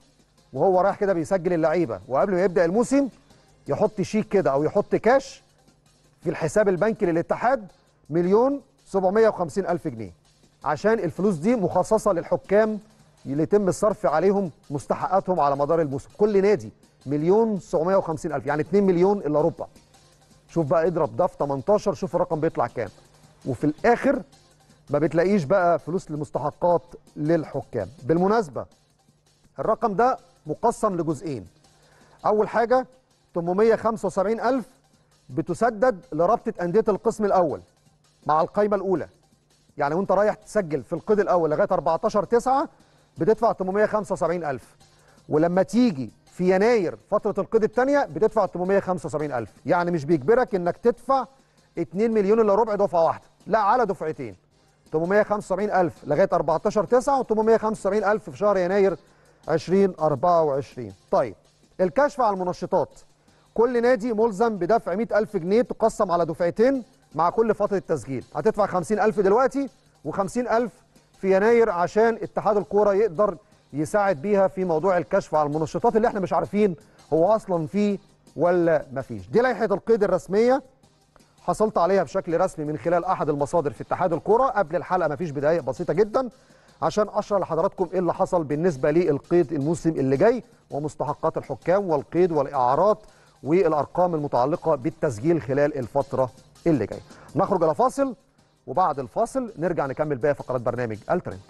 وهو رايح كده بيسجل اللعيبه وقبل ما يبدا الموسم يحط شيك كده او يحط كاش في الحساب البنكي للاتحاد مليون 750 الف جنيه عشان الفلوس دي مخصصه للحكام اللي يتم الصرف عليهم مستحقاتهم على مدار الموسم كل نادي مليون 750 الف يعني 2 مليون الا ربع شوف بقى اضرب ده في 18 شوف الرقم بيطلع كام وفي الاخر ما بتلاقيش بقى فلوس لمستحقات للحكام بالمناسبه الرقم ده مقسم لجزئين اول حاجه 875 الف بتسدد لرابطه انديه القسم الاول مع القائمه الاولى يعني وانت رايح تسجل في القيد الاول لغايه 14 9 بتدفع 875 الف ولما تيجي في يناير فتره القيد الثانيه بتدفع 875 الف يعني مش بيجبرك انك تدفع 2 مليون الا ربع دفعه واحده لا على دفعتين 875 الف لغايه 14 9 و875 الف في شهر يناير 2024 طيب الكشف على المنشطات كل نادي ملزم بدفع 100000 جنيه تقسم على دفعتين مع كل فترة تسجيل هتدفع 50000 دلوقتي و50000 في يناير عشان اتحاد الكورة يقدر يساعد بيها في موضوع الكشف على المنشطات اللي احنا مش عارفين هو اصلا فيه ولا مفيش دي لائحة القيد الرسمية حصلت عليها بشكل رسمي من خلال احد المصادر في اتحاد الكرة قبل الحلقة مفيش بداية بسيطة جدا عشان اشرح لحضراتكم ايه اللي حصل بالنسبة للقيد الموسم اللي جاي ومستحقات الحكام والقيد والاعارات والارقام المتعلقة بالتسجيل خلال الفترة اللي جايه نخرج الى فاصل وبعد الفاصل نرجع نكمل باقي فقرات برنامج الترند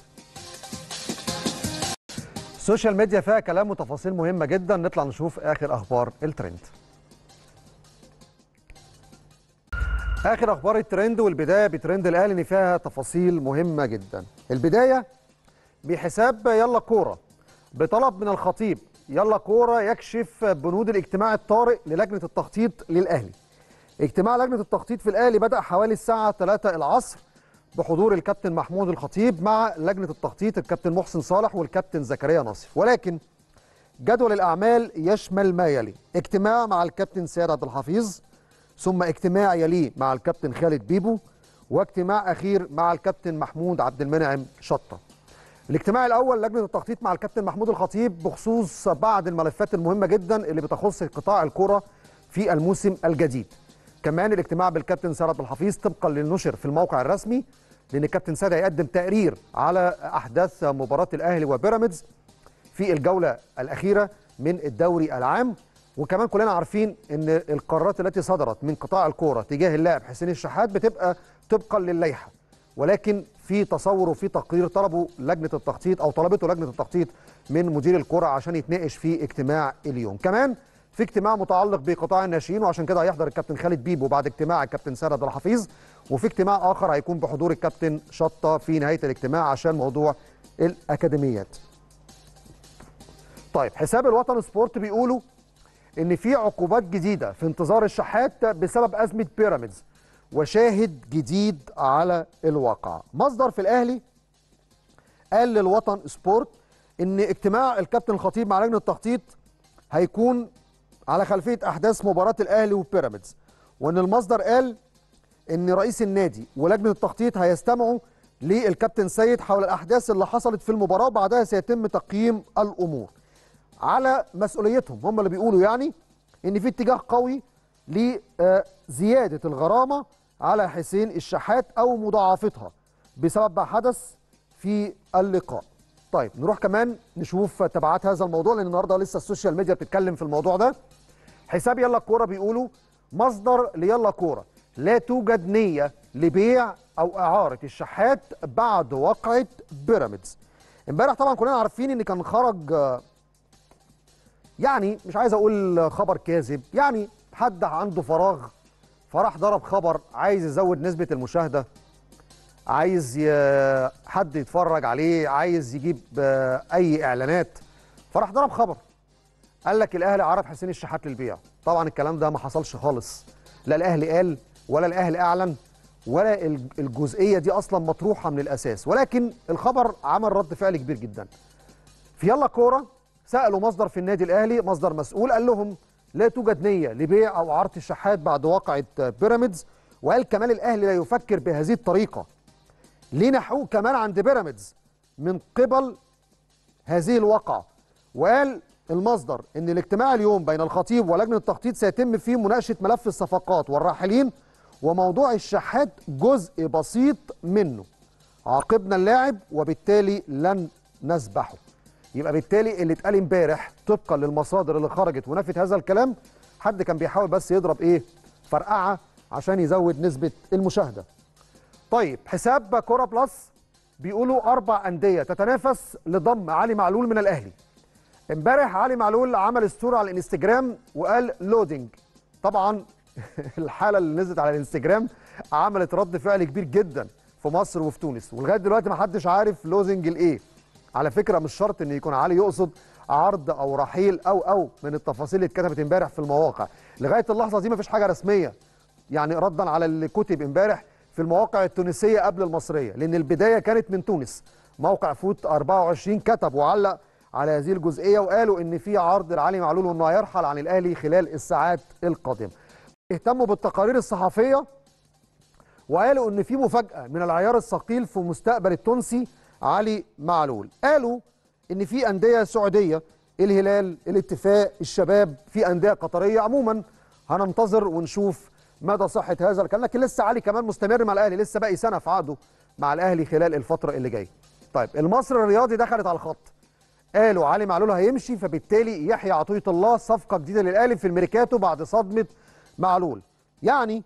السوشيال ميديا فيها كلام وتفاصيل مهمه جدا نطلع نشوف اخر اخبار الترند اخر اخبار الترند والبدايه بترند الاهلي ان فيها تفاصيل مهمه جدا البدايه بحساب يلا كوره بطلب من الخطيب يلا كوره يكشف بنود الاجتماع الطارئ للجنه التخطيط للاهلي اجتماع لجنه التخطيط في الاهلي بدا حوالي الساعه 3 العصر بحضور الكابتن محمود الخطيب مع لجنه التخطيط الكابتن محسن صالح والكابتن زكريا ناصف ولكن جدول الاعمال يشمل ما يلي اجتماع مع الكابتن سياد عبد الحفيظ ثم اجتماع يليه مع الكابتن خالد بيبو واجتماع اخير مع الكابتن محمود عبد المنعم شطه الاجتماع الاول لجنه التخطيط مع الكابتن محمود الخطيب بخصوص بعض الملفات المهمه جدا اللي بتخص قطاع الكره في الموسم الجديد كمان الاجتماع بالكابتن سيد عبد الحفيظ طبقا للنشر في الموقع الرسمي لان الكابتن سيد هيقدم تقرير على احداث مباراه الاهلي وبيراميدز في الجوله الاخيره من الدوري العام وكمان كلنا عارفين ان القرارات التي صدرت من قطاع الكوره تجاه اللاعب حسين الشحات بتبقى طبقا للائحه ولكن في تصور وفي تقرير طلبه لجنه التخطيط او طلبته لجنه التخطيط من مدير الكره عشان يتناقش في اجتماع اليوم كمان في اجتماع متعلق بقطاع الناشئين وعشان كده هيحضر الكابتن خالد بيبو بعد اجتماع الكابتن سيد عبد الحفيظ وفي اجتماع اخر هيكون بحضور الكابتن شطه في نهايه الاجتماع عشان موضوع الاكاديميات. طيب حساب الوطن سبورت بيقولوا ان في عقوبات جديده في انتظار الشحات بسبب ازمه بيراميدز وشاهد جديد على الواقع. مصدر في الاهلي قال للوطن سبورت ان اجتماع الكابتن الخطيب مع لجنه التخطيط هيكون على خلفيه احداث مباراه الاهلي وبيراميدز وان المصدر قال ان رئيس النادي ولجنه التخطيط هيستمعوا للكابتن سيد حول الاحداث اللي حصلت في المباراه وبعدها سيتم تقييم الامور على مسؤوليتهم هم اللي بيقولوا يعني ان في اتجاه قوي لزياده الغرامه على حسين الشحات او مضاعفتها بسبب ما حدث في اللقاء طيب نروح كمان نشوف تبعات هذا الموضوع لان النهارده لسه السوشيال ميديا بتتكلم في الموضوع ده حساب يلا كوره بيقولوا مصدر ليلا كوره لا توجد نيه لبيع او اعاره الشحات بعد وقعه بيراميدز امبارح طبعا كلنا عارفين ان كان خرج يعني مش عايز اقول خبر كاذب يعني حد عنده فراغ فراح ضرب خبر عايز يزود نسبه المشاهده عايز ي... حد يتفرج عليه عايز يجيب اي اعلانات فراح ضرب خبر قال لك الاهلي عرض حسين الشحات للبيع طبعا الكلام ده ما حصلش خالص لا الاهلي قال ولا الاهلي اعلن ولا الجزئيه دي اصلا مطروحه من الاساس ولكن الخبر عمل رد فعل كبير جدا في يلا كوره سالوا مصدر في النادي الاهلي مصدر مسؤول قال لهم لا توجد نيه لبيع او اعاره الشحات بعد واقعه بيراميدز وقال كمان الاهلي لا يفكر بهذه الطريقه لينا حقوق كمان عند بيراميدز من قبل هذه الواقعه وقال المصدر ان الاجتماع اليوم بين الخطيب ولجنه التخطيط سيتم فيه مناقشه ملف الصفقات والراحلين وموضوع الشحات جزء بسيط منه عاقبنا اللاعب وبالتالي لن نسبحه يبقى بالتالي اللي اتقال امبارح طبقا للمصادر اللي خرجت ونفت هذا الكلام حد كان بيحاول بس يضرب ايه فرقعه عشان يزود نسبه المشاهده طيب حساب كوره بلس بيقولوا اربع انديه تتنافس لضم علي معلول من الاهلي امبارح علي معلول عمل ستوري على الانستجرام وقال لودنج طبعا الحاله اللي نزلت على الانستجرام عملت رد فعل كبير جدا في مصر وفي تونس ولغايه دلوقتي ما حدش عارف لوزنج الايه على فكره مش شرط ان يكون علي يقصد عرض او رحيل او او من التفاصيل اللي اتكتبت امبارح في المواقع لغايه اللحظه دي ما فيش حاجه رسميه يعني ردا على اللي كتب امبارح في المواقع التونسيه قبل المصريه لان البدايه كانت من تونس موقع فوت 24 كتب وعلق على هذه الجزئيه وقالوا ان في عرض لعلي معلول وانه هيرحل عن الاهلي خلال الساعات القادمه اهتموا بالتقارير الصحفيه وقالوا ان في مفاجاه من العيار الثقيل في مستقبل التونسي علي معلول قالوا ان في انديه سعوديه الهلال الاتفاق الشباب في انديه قطريه عموما هننتظر ونشوف مدى صحه هذا الكلام لكن لسه علي كمان مستمر مع الاهلي لسه باقي سنه في عقده مع الاهلي خلال الفتره اللي جايه طيب المصري الرياضي دخلت على الخط قالوا علي معلول هيمشي فبالتالي يحيى عطيه الله صفقه جديده للاهلي في الميركاتو بعد صدمه معلول يعني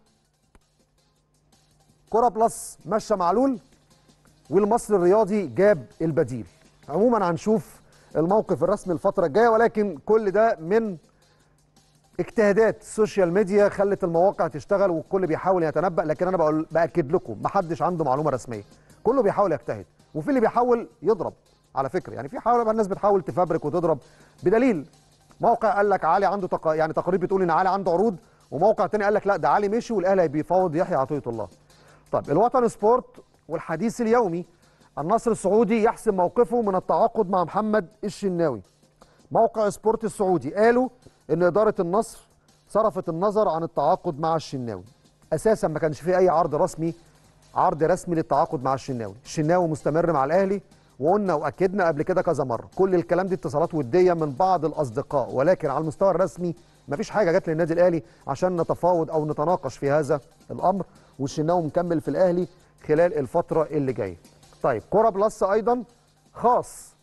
كرة بلس مشى معلول والمصري الرياضي جاب البديل عموما هنشوف الموقف الرسمي الفترة الجاية ولكن كل ده من اجتهادات السوشيال ميديا خلت المواقع تشتغل والكل بيحاول يتنبأ لكن انا بقول باكد لكم محدش عنده معلومة رسمية كله بيحاول يجتهد وفي اللي بيحاول يضرب على فكرة يعني في حاول الناس بتحاول تفبرك وتضرب بدليل موقع قال لك علي عنده تق... يعني تقارير بتقول ان علي عنده عروض وموقع تاني قال لك لا ده علي مشي والاهلي بيفاوض يحيى عطيه الله طيب الوطن سبورت والحديث اليومي النصر السعودي يحسم موقفه من التعاقد مع محمد الشناوي موقع سبورت السعودي قالوا ان اداره النصر صرفت النظر عن التعاقد مع الشناوي اساسا ما كانش فيه اي عرض رسمي عرض رسمي للتعاقد مع الشناوي الشناوي مستمر مع الاهلي وقلنا واكدنا قبل كده كذا مره كل الكلام دي اتصالات وديه من بعض الاصدقاء ولكن على المستوى الرسمي مفيش حاجه جت للنادي الاهلي عشان نتفاوض او نتناقش في هذا الامر والشناوي مكمل في الاهلي خلال الفتره اللي جايه طيب كوره بلس ايضا خاص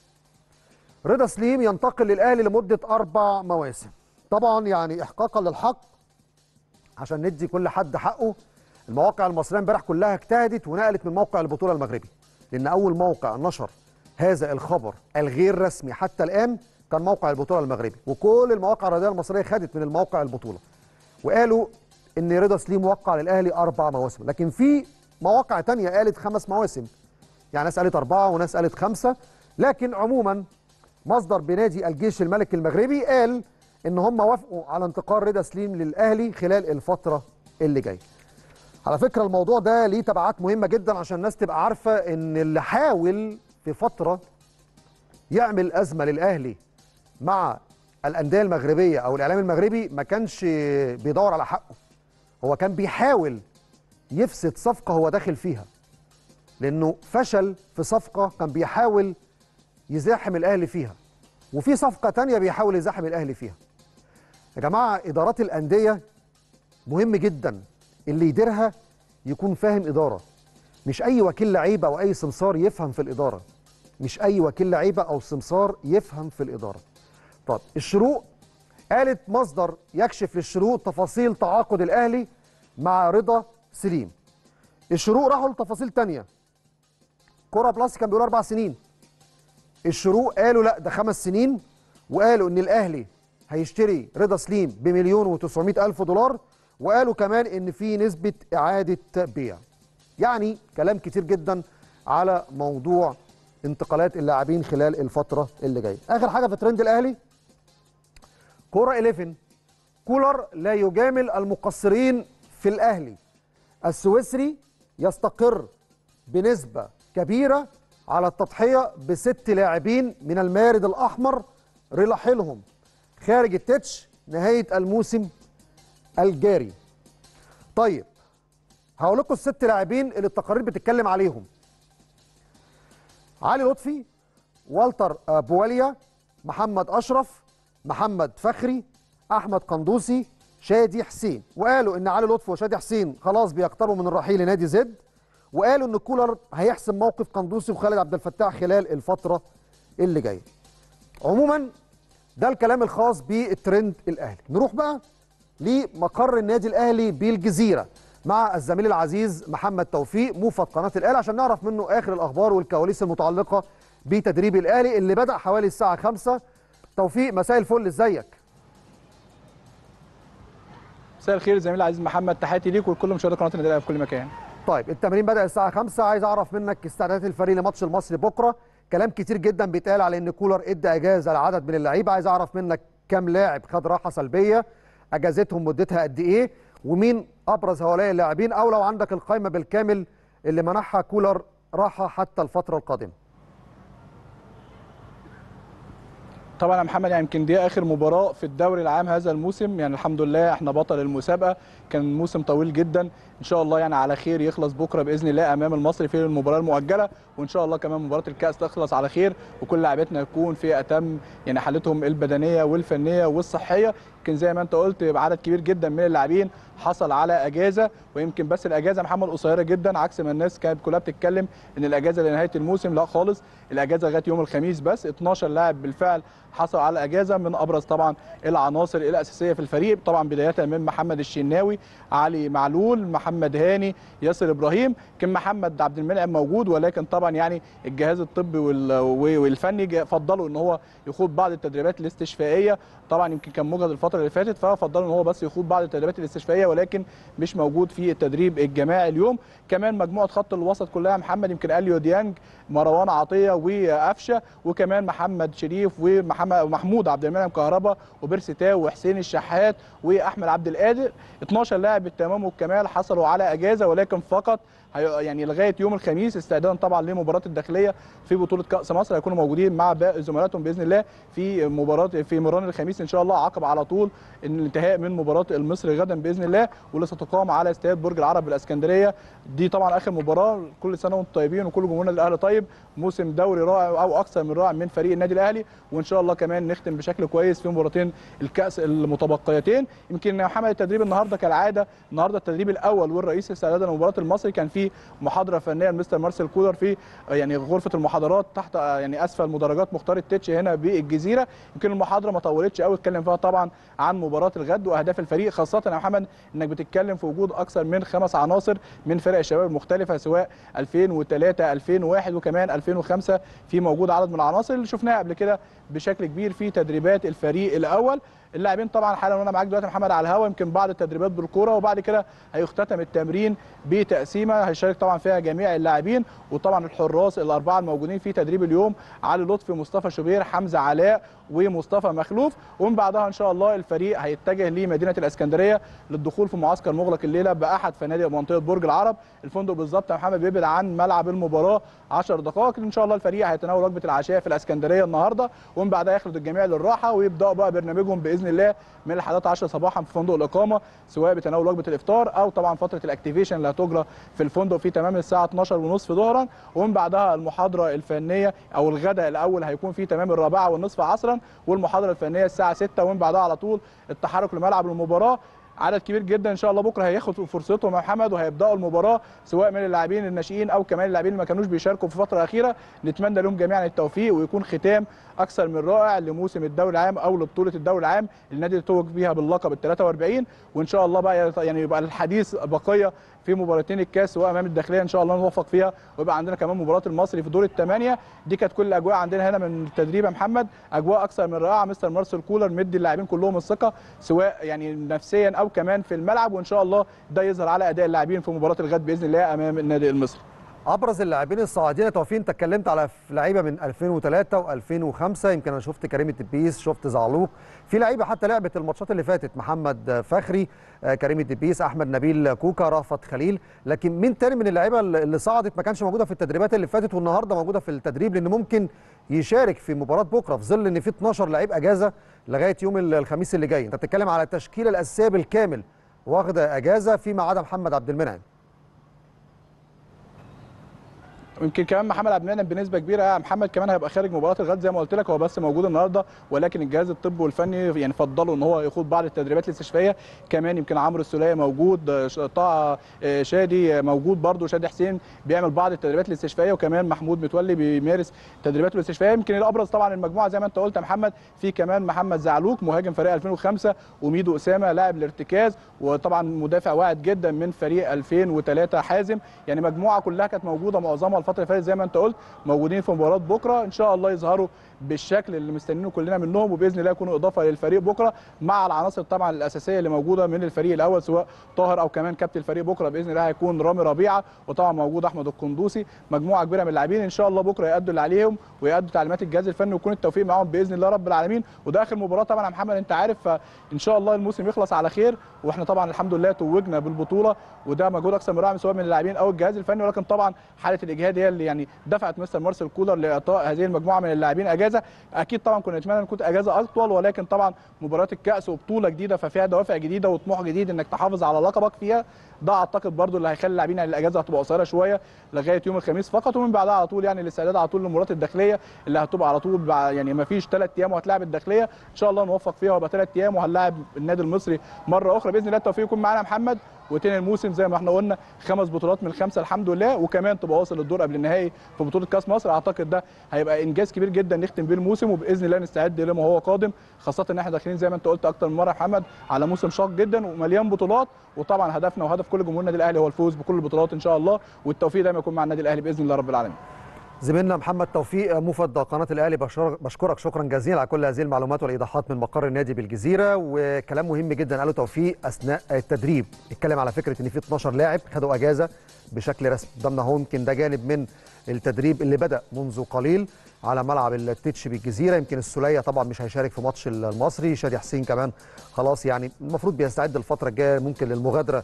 رضا سليم ينتقل للاهلي لمده اربع مواسم طبعا يعني احقاقا للحق عشان ندي كل حد حقه المواقع المصريه امبارح كلها اجتهدت ونقلت من موقع البطوله المغربي لان اول موقع نشر هذا الخبر الغير رسمي حتى الان كان موقع البطوله المغربي وكل المواقع الرياضيه المصريه خدت من الموقع البطوله وقالوا ان رضا سليم وقع للاهلي اربع مواسم لكن في مواقع تانية قالت خمس مواسم يعني ناس قالت اربعه وناس قالت خمسه لكن عموما مصدر بنادي الجيش الملكي المغربي قال ان هم وافقوا على انتقال رضا سليم للاهلي خلال الفتره اللي جايه على فكره الموضوع ده ليه تبعات مهمه جدا عشان الناس تبقى عارفه ان اللي حاول في فتره يعمل ازمه للاهلي مع الانديه المغربيه او الاعلام المغربي ما كانش بيدور على حقه هو كان بيحاول يفسد صفقه هو داخل فيها لانه فشل في صفقه كان بيحاول يزاحم الاهلي فيها وفي صفقه تانية بيحاول يزاحم الاهلي فيها يا جماعه ادارات الانديه مهم جدا اللي يديرها يكون فاهم اداره مش اي وكيل لعيبه او اي سمسار يفهم في الاداره مش اي وكيل لعيبه او سمسار يفهم في الاداره طب الشروق قالت مصدر يكشف للشروق تفاصيل تعاقد الاهلي مع رضا سليم الشروق راحوا لتفاصيل تانية كرة بلس كان بيقول اربع سنين الشروق قالوا لا ده خمس سنين وقالوا ان الاهلي هيشتري رضا سليم بمليون و900 الف دولار وقالوا كمان ان في نسبه اعاده بيع يعني كلام كتير جدا على موضوع انتقالات اللاعبين خلال الفتره اللي جايه اخر حاجه في ترند الاهلي كوره 11 كولر لا يجامل المقصرين في الاهلي السويسري يستقر بنسبه كبيره على التضحيه بست لاعبين من المارد الاحمر رحيلهم خارج التتش نهايه الموسم الجاري طيب هقول لكم الست لاعبين اللي التقارير بتتكلم عليهم علي لطفي والتر بواليا محمد اشرف محمد فخري احمد قندوسي شادي حسين وقالوا ان علي لطفي وشادي حسين خلاص بيقتربوا من الرحيل لنادي زد وقالوا ان كولر هيحسم موقف قندوسي وخالد عبد الفتاح خلال الفتره اللي جايه عموما ده الكلام الخاص بالترند الاهلي نروح بقى لمقر النادي الاهلي بالجزيره مع الزميل العزيز محمد توفيق موفد قناه الاهلي عشان نعرف منه اخر الاخبار والكواليس المتعلقه بتدريب الاهلي اللي بدا حوالي الساعه 5 توفيق مساء الفل ازيك مساء الخير زميلي العزيز محمد تحياتي ليك ولكل مشاهدي قناه النادي الاهلي في كل مكان طيب التمرين بدا الساعه 5 عايز اعرف منك استعدادات الفريق لماتش المصري بكره كلام كتير جدا بيتقال على ان كولر ادى اجازه لعدد من اللعيبه عايز اعرف منك كام لاعب خد راحه سلبيه اجازتهم مدتها قد ايه ومين ابرز هؤلاء اللاعبين او لو عندك القائمه بالكامل اللي منحها كولر راحه حتى الفتره القادمه طبعا يا محمد يعني يمكن دي اخر مباراه في الدوري العام هذا الموسم يعني الحمد لله احنا بطل المسابقه كان موسم طويل جدا ان شاء الله يعني على خير يخلص بكره باذن الله امام المصري في المباراه المؤجله وان شاء الله كمان مباراه الكاس تخلص على خير وكل لاعبتنا يكون في اتم يعني حالتهم البدنيه والفنيه والصحيه يمكن زي ما انت قلت عدد كبير جدا من اللاعبين حصل على اجازه ويمكن بس الاجازه محمد قصيره جدا عكس ما الناس كانت كلها بتتكلم ان الاجازه لنهايه الموسم لا خالص الاجازه لغايه يوم الخميس بس 12 لاعب بالفعل حصل على اجازه من ابرز طبعا العناصر الاساسيه في الفريق طبعا بدايه من محمد الشناوي علي معلول محمد هاني ياسر ابراهيم كان محمد عبد المنعم موجود ولكن طبعا يعني الجهاز الطبي والفني فضلوا ان هو يخوض بعض التدريبات الاستشفائيه طبعا يمكن كان مجهد الفتره اللي فاتت ففضلوا ان هو بس يخوض بعض التدريبات الاستشفائيه ولكن مش موجود في التدريب الجماعي اليوم كمان مجموعه خط الوسط كلها محمد يمكن اليو ديانج مروان عطيه وقفشه وكمان محمد شريف ومحمد ومحمود عبد المنعم كهربا وبيرسي تاو وحسين الشحات واحمد عبد القادر 12 لاعب بالتمام والكمال حصلوا على اجازه ولكن فقط يعني لغايه يوم الخميس استعدادا طبعا لمباراه الداخليه في بطوله كاس مصر هيكونوا موجودين مع باقي زملائهم باذن الله في مباراه في مران الخميس ان شاء الله عقب على طول الانتهاء من مباراه المصري غدا باذن الله واللي ستقام على استاد برج العرب بالاسكندريه دي طبعا اخر مباراه كل سنه وانتم طيبين وكل جمهورنا الاهلي طيب موسم دوري رائع او اكثر من رائع من فريق النادي الاهلي وان شاء الله كمان نختم بشكل كويس في مباراتين الكاس المتبقيتين يمكن محمد التدريب النهارده كالعاده النهارده التدريب الاول والرئيسي استعدادا لمباراه المصري كان في محاضره فنيه لمستر مارسيل كولر في يعني غرفه المحاضرات تحت يعني اسفل مدرجات مختار التتش هنا بالجزيره يمكن المحاضره ما طولتش قوي اتكلم فيها طبعا عن مباراه الغد واهداف الفريق خاصه يا محمد انك بتتكلم في وجود اكثر من خمس عناصر من فرق الشباب المختلفه سواء 2003 2001 وكمان 2005 في موجود عدد من العناصر اللي شفناها قبل كده بشكل كبير في تدريبات الفريق الاول اللاعبين طبعا حالا وانا معاك دلوقتي محمد على الهوا يمكن بعض التدريبات بالكوره وبعد كده هيختتم التمرين بتقسيمه هيشارك طبعا فيها جميع اللاعبين وطبعا الحراس الاربعه الموجودين في تدريب اليوم علي لطفي مصطفى شوبير حمزه علاء ومصطفى مخلوف ومن بعدها ان شاء الله الفريق هيتجه لمدينه الاسكندريه للدخول في معسكر مغلق الليله باحد فنادق منطقه برج العرب الفندق بالظبط يا محمد بيبعد عن ملعب المباراه 10 دقائق ان شاء الله الفريق هيتناول وجبه العشاء في الاسكندريه النهارده ومن بعدها يخرج الجميع للراحه ويبداوا بقى برنامجهم باذن الله من الحادثة 10 صباحا في فندق الاقامه سواء بتناول وجبه الافطار او طبعا فتره الاكتيفيشن اللي هتجرى في الفندق في تمام الساعه 12 ونصف ظهرا ومن بعدها المحاضره الفنيه او الغداء الاول هيكون في تمام الرابعه والنصف عصرا والمحاضره الفنيه الساعه 6 ومن بعدها على طول التحرك لملعب المباراه عدد كبير جدا ان شاء الله بكره هياخد فرصتهم يا محمد وهيبداوا المباراه سواء من اللاعبين الناشئين او كمان اللاعبين اللي ما كانوش بيشاركوا في الفتره الاخيره نتمنى لهم جميعا التوفيق ويكون ختام اكثر من رائع لموسم الدوري العام او لبطوله الدوري العام النادي اللي توج بيها باللقب ال 43 وان شاء الله بقى يعني يبقى الحديث بقيه في مباراتين الكاس سواء امام الداخليه ان شاء الله نوفق فيها ويبقى عندنا كمان مباراه المصري في دور الثمانيه دي كانت كل الاجواء عندنا هنا من التدريب يا محمد اجواء اكثر من رائعه مستر مارسيل كولر مدي اللاعبين كلهم الثقه سواء يعني نفسيا او كمان في الملعب وان شاء الله ده يظهر على اداء اللاعبين في مباراه الغد باذن الله امام النادي المصري ابرز اللاعبين الصاعدين يا توفيق انت اتكلمت على لعيبه من 2003 و2005 يمكن انا شفت كريم الدبيس شفت زعلوق في لعيبه حتى لعبت الماتشات اللي فاتت محمد فخري كريم الدبيس احمد نبيل كوكا رافت خليل لكن مين تاني من اللعيبه اللي صعدت ما كانش موجوده في التدريبات اللي فاتت والنهارده موجوده في التدريب لان ممكن يشارك في مباراه بكره في ظل ان في 12 لعيب اجازه لغايه يوم الخميس اللي جاي انت بتتكلم على التشكيله الاساسيه بالكامل واخده اجازه فيما عدا محمد عبد المنعم ويمكن كمان محمد عبد المنعم بنسبه كبيره يا محمد كمان هيبقى خارج مباراه الغد زي ما قلت لك هو بس موجود النهارده ولكن الجهاز الطبي والفني يعني فضلوا ان هو يخوض بعض التدريبات الاستشفائيه كمان يمكن عمرو السوليه موجود طه شادي موجود برده شادي حسين بيعمل بعض التدريبات الاستشفائيه وكمان محمود متولي بيمارس تدريباته الاستشفائيه يمكن الابرز طبعا المجموعه زي ما انت قلت يا محمد في كمان محمد زعلوك مهاجم فريق 2005 وميدو اسامه لاعب الارتكاز وطبعا مدافع واعد جدا من فريق 2003 حازم يعني مجموعه كلها كانت موجوده معظمها الفتره اللي فاتت زي ما انت قلت موجودين في مباراه بكره ان شاء الله يظهروا بالشكل اللي مستنينه كلنا منهم وباذن الله يكونوا اضافه للفريق بكره مع العناصر طبعا الاساسيه اللي موجوده من الفريق الاول سواء طاهر او كمان كابتن الفريق بكره باذن الله هيكون رامي ربيعه وطبعا موجود احمد القندوسي مجموعه كبيره من اللاعبين ان شاء الله بكره يادوا اللي عليهم ويادوا تعليمات الجهاز الفني ويكون التوفيق معاهم باذن الله رب العالمين وده اخر مباراه طبعا يا محمد انت عارف فان شاء الله الموسم يخلص على خير واحنا طبعا الحمد لله توجنا بالبطوله وده مجهود اكثر من رائع سواء من اللاعبين او الجهاز الفني ولكن طبعا حاله الاجهاد هي اللي يعني دفعت مستر مارسيل كولر لاعطاء هذه المجموعه من اللاعبين اجازه اكيد طبعا كنا نتمنى ان تكون اجازه اطول ولكن طبعا مباراه الكاس وبطوله جديده ففيها دوافع جديده وطموح جديد انك تحافظ على لقبك فيها ده اعتقد برضو اللي هيخلي اللاعبين يعني الاجازه هتبقى قصيره شويه لغايه يوم الخميس فقط ومن بعدها على طول يعني الاستعداد على طول للمباريات الداخليه اللي هتبقى على طول يعني ما فيش ثلاث ايام وهتلاعب الداخليه ان شاء الله نوفق فيها ويبقى ثلاث ايام وهنلاعب النادي المصري مره اخرى باذن الله التوفيق يكون معانا محمد وتاني الموسم زي ما احنا قلنا خمس بطولات من الخمسه الحمد لله وكمان تبقى واصل للدور قبل النهائي في بطوله كاس مصر اعتقد ده هيبقى انجاز كبير جدا نختم بيه الموسم وباذن الله نستعد لما هو قادم خاصه ان احنا داخلين زي ما انت قلت اكتر من مره يا محمد على موسم شاق جدا ومليان بطولات وطبعا هدفنا وهدف كل جمهور النادي الاهلي هو الفوز بكل البطولات ان شاء الله والتوفيق دايما يكون مع النادي الاهلي باذن الله رب العالمين زميلنا محمد توفيق مفد قناه الاهلي بشكرك شكرا جزيلا على كل هذه المعلومات والايضاحات من مقر النادي بالجزيره وكلام مهم جدا قاله توفيق اثناء التدريب اتكلم على فكره ان في 12 لاعب خدوا اجازه بشكل رسمي قدامنا هو يمكن ده جانب من التدريب اللي بدا منذ قليل على ملعب التتش بالجزيره يمكن السوليه طبعا مش هيشارك في ماتش المصري شادي حسين كمان خلاص يعني المفروض بيستعد الفتره الجايه ممكن للمغادره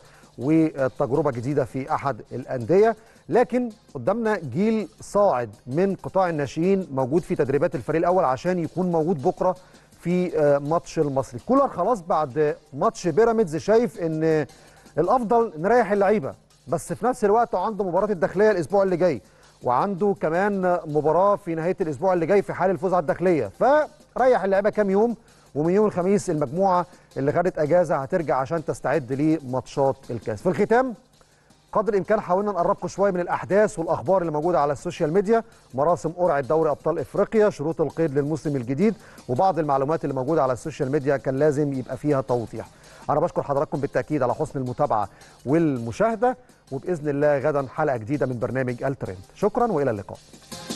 وتجربه جديده في احد الانديه لكن قدامنا جيل صاعد من قطاع الناشئين موجود في تدريبات الفريق الاول عشان يكون موجود بكره في ماتش المصري كولر خلاص بعد ماتش بيراميدز شايف ان الافضل نريح اللعيبه بس في نفس الوقت عنده مباراه الداخليه الاسبوع اللي جاي وعنده كمان مباراه في نهايه الاسبوع اللي جاي في حال الفوز على الداخليه فريح اللعيبه كام يوم ومن يوم الخميس المجموعه اللي خدت اجازه هترجع عشان تستعد لماتشات الكاس في الختام قدر الامكان حاولنا نقربكم شويه من الاحداث والاخبار اللي موجوده على السوشيال ميديا مراسم قرعه دوري ابطال افريقيا شروط القيد للموسم الجديد وبعض المعلومات اللي موجوده على السوشيال ميديا كان لازم يبقى فيها توضيح انا بشكر حضراتكم بالتاكيد على حسن المتابعه والمشاهده وباذن الله غدا حلقه جديده من برنامج الترند شكرا والى اللقاء